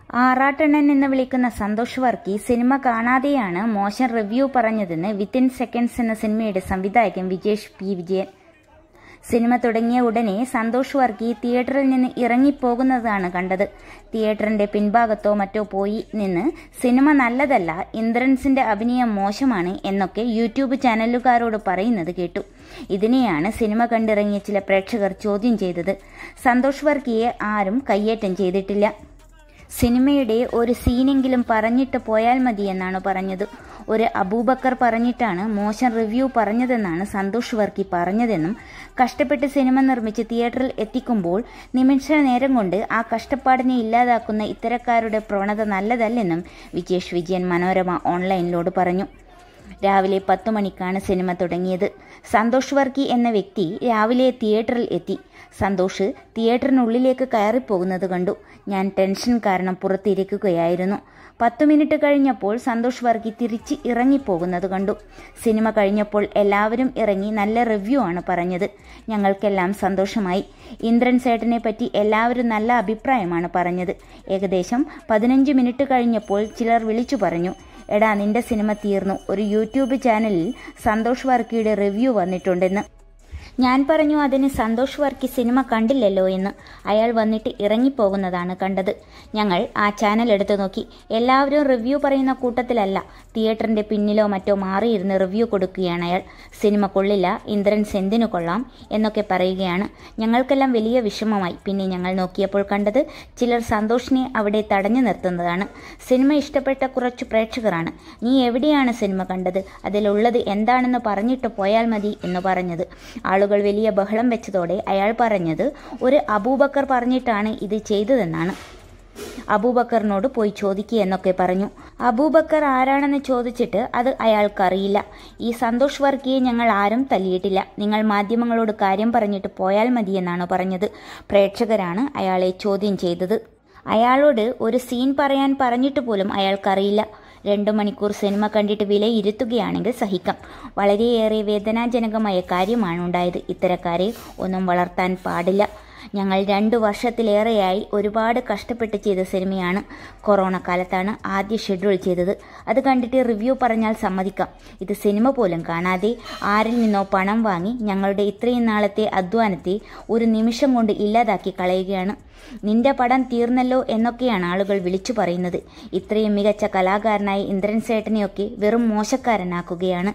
ആറാട്ടണ്ണൻ എന്ന് വിളിക്കുന്ന സന്തോഷ് വർക്കി സിനിമ കാണാതെയാണ് മോശം റിവ്യൂ പറഞ്ഞതെന്ന് വിത്തിൻ സെക്കൻഡ്സ് എന്ന സിനിമയുടെ സംവിധായകൻ വിജേഷ് പി വിജയൻ സിനിമ തുടങ്ങിയ ഉടനെ സന്തോഷ് വർക്കി തിയേറ്ററിൽ നിന്ന് ഇറങ്ങിപ്പോകുന്നതാണ് കണ്ടത് തിയേറ്ററിന്റെ പിൻഭാഗത്തോ മറ്റോ പോയി നിന്ന് സിനിമ നല്ലതല്ല ഇന്ദ്രൻസിന്റെ അഭിനയം മോശമാണ് എന്നൊക്കെ യൂട്യൂബ് ചാനലുകാരോട് പറയുന്നത് കേട്ടു ഇതിനെയാണ് സിനിമ കണ്ടിറങ്ങിയ ചില പ്രേക്ഷകർ ചോദ്യം ചെയ്തത് സന്തോഷ് വർക്കിയെ ആരും കയ്യേറ്റം ചെയ്തിട്ടില്ല സിനിമയുടെ ഒരു സീനെങ്കിലും പറഞ്ഞിട്ട് പോയാൽ മതി എന്നാണ് പറഞ്ഞത് ഒരു അബൂബക്കർ പറഞ്ഞിട്ടാണ് മോശം റിവ്യൂ പറഞ്ഞതെന്നാണ് സന്തോഷ് വർക്കി പറഞ്ഞതെന്നും കഷ്ടപ്പെട്ട് സിനിമ നിർമ്മിച്ച് തിയേറ്ററിൽ എത്തിക്കുമ്പോൾ നിമിഷ നേരം കൊണ്ട് ആ കഷ്ടപ്പാടിനെ ഇല്ലാതാക്കുന്ന ഇത്തരക്കാരുടെ പ്രവണത നല്ലതല്ലെന്നും വിജേഷ് വിജയൻ മനോരമ ഓൺലൈനിലോട് പറഞ്ഞു രാവിലെ പത്തു മണിക്കാണ് സിനിമ തുടങ്ങിയത് സന്തോഷ് വർക്കി എന്ന വ്യക്തി രാവിലെ തിയേറ്ററിൽ എത്തി സന്തോഷ് തിയേറ്ററിനുള്ളിലേക്ക് കയറിപ്പോകുന്നത് കണ്ടു ഞാൻ ടെൻഷൻ കാരണം പുറത്തിരിക്കുകയായിരുന്നു പത്തു മിനിറ്റ് കഴിഞ്ഞപ്പോൾ സന്തോഷ് വർക്കി തിരിച്ച് ഇറങ്ങിപ്പോകുന്നത് കണ്ടു സിനിമ കഴിഞ്ഞപ്പോൾ എല്ലാവരും ഇറങ്ങി നല്ല റിവ്യൂ ആണ് പറഞ്ഞത് ഞങ്ങൾക്കെല്ലാം സന്തോഷമായി ഇന്ദ്രൻ സേട്ടനെ പറ്റി എല്ലാവരും നല്ല അഭിപ്രായമാണ് പറഞ്ഞത് ഏകദേശം പതിനഞ്ച് മിനിറ്റ് കഴിഞ്ഞപ്പോൾ ചിലർ വിളിച്ചു പറഞ്ഞു എടാ നിന്റെ സിനിമ തീർന്നു ഒരു യൂട്യൂബ് ചാനലിൽ സന്തോഷ് വർക്കിയുടെ റിവ്യൂ വന്നിട്ടുണ്ടെന്ന് ഞാൻ പറഞ്ഞു അതിന് സന്തോഷ് വർക്കി സിനിമ കണ്ടില്ലല്ലോ എന്ന് അയാൾ വന്നിട്ട് ഇറങ്ങിപ്പോകുന്നതാണ് കണ്ടത് ഞങ്ങൾ ആ ചാനൽ എടുത്തു നോക്കി എല്ലാവരും റിവ്യൂ പറയുന്ന കൂട്ടത്തിലല്ല തിയേറ്ററിന്റെ പിന്നിലോ മറ്റോ മാറിയിരുന്ന് റിവ്യൂ കൊടുക്കുകയാണ് അയാൾ സിനിമ കൊള്ളില്ല ഇന്ദ്രൻസ് എന്തിനു കൊള്ളാം എന്നൊക്കെ പറയുകയാണ് ഞങ്ങൾക്കെല്ലാം വലിയ വിഷമമായി പിന്നെ ഞങ്ങൾ നോക്കിയപ്പോൾ കണ്ടത് ചിലർ സന്തോഷിനെ അവിടെ തടഞ്ഞു നിർത്തുന്നതാണ് സിനിമ ഇഷ്ടപ്പെട്ട കുറച്ചു പ്രേക്ഷകരാണ് നീ എവിടെയാണ് സിനിമ കണ്ടത് അതിലുള്ളത് എന്താണെന്ന് പറഞ്ഞിട്ട് പോയാൽ മതി എന്ന് പറഞ്ഞത് ആളുകൾ വലിയ ബഹളം വെച്ചതോടെ അയാൾ പറഞ്ഞത് ഒരു അബൂബക്കർ പറഞ്ഞിട്ടാണ് ഇത് ചെയ്തതെന്നാണ് അബൂബക്കറിനോട് പോയി ചോദിക്കുക എന്നൊക്കെ പറഞ്ഞു അബൂബക്കർ ആരാണെന്ന് ചോദിച്ചിട്ട് അത് അയാൾക്കറിയില്ല ഈ സന്തോഷ് വർക്കിയെ ഞങ്ങൾ ആരും തല്ലിയിട്ടില്ല നിങ്ങൾ മാധ്യമങ്ങളോട് കാര്യം പറഞ്ഞിട്ട് പോയാൽ മതിയെന്നാണ് പറഞ്ഞത് പ്രേക്ഷകരാണ് അയാളെ ചോദ്യം ചെയ്തത് അയാളോട് ഒരു സീൻ പറയാൻ പറഞ്ഞിട്ട് പോലും അയാൾക്കറിയില്ല രണ്ടു മണിക്കൂർ സിനിമ കണ്ടിട്ട് വിലയിരുത്തുകയാണെങ്കിൽ സഹിക്കാം വളരെയേറെ വേദനാജനകമായ കാര്യമാണ് ഉണ്ടായത് ഇത്തരക്കാരെ ഒന്നും വളർത്താൻ പാടില്ല ഞങ്ങൾ രണ്ടു വർഷത്തിലേറെയായി ഒരുപാട് കഷ്ടപ്പെട്ട് ചെയ്ത സിനിമയാണ് കൊറോണ കാലത്താണ് ആദ്യ ഷെഡ്യൂൾ ചെയ്തത് അത് കണ്ടിട്ട് റിവ്യൂ പറഞ്ഞാൽ സമ്മതിക്കാം ഇത് സിനിമ പോലും കാണാതെ ആരിൽ നിന്നോ പണം വാങ്ങി ഞങ്ങളുടെ ഇത്രയും നാളത്തെ അധ്വാനത്തെ ഒരു നിമിഷം കൊണ്ട് ഇല്ലാതാക്കി കളയുകയാണ് നിന്റെ പടം തീർന്നല്ലോ എന്നൊക്കെയാണ് ആളുകൾ വിളിച്ചു പറയുന്നത് ഇത്രയും മികച്ച കലാകാരനായ ഇന്ദ്രൻ സേട്ടനെയൊക്കെ വെറും മോശക്കാരനാക്കുകയാണ്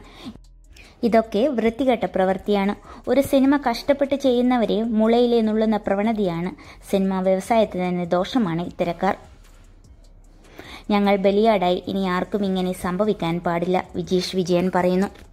ഇതൊക്കെ വൃത്തികെട്ട പ്രവൃത്തിയാണ് ഒരു സിനിമ കഷ്ടപ്പെട്ട് ചെയ്യുന്നവരെ മുളയിലെ നുള്ളുന്ന പ്രവണതയാണ് സിനിമാ വ്യവസായത്തിന് തന്നെ ദോഷമാണ് ഇത്തരക്കാർ ഞങ്ങൾ ബലിയാടായി ഇനി ആർക്കും ഇങ്ങനെ സംഭവിക്കാൻ പാടില്ല വിജീഷ് വിജയൻ പറയുന്നു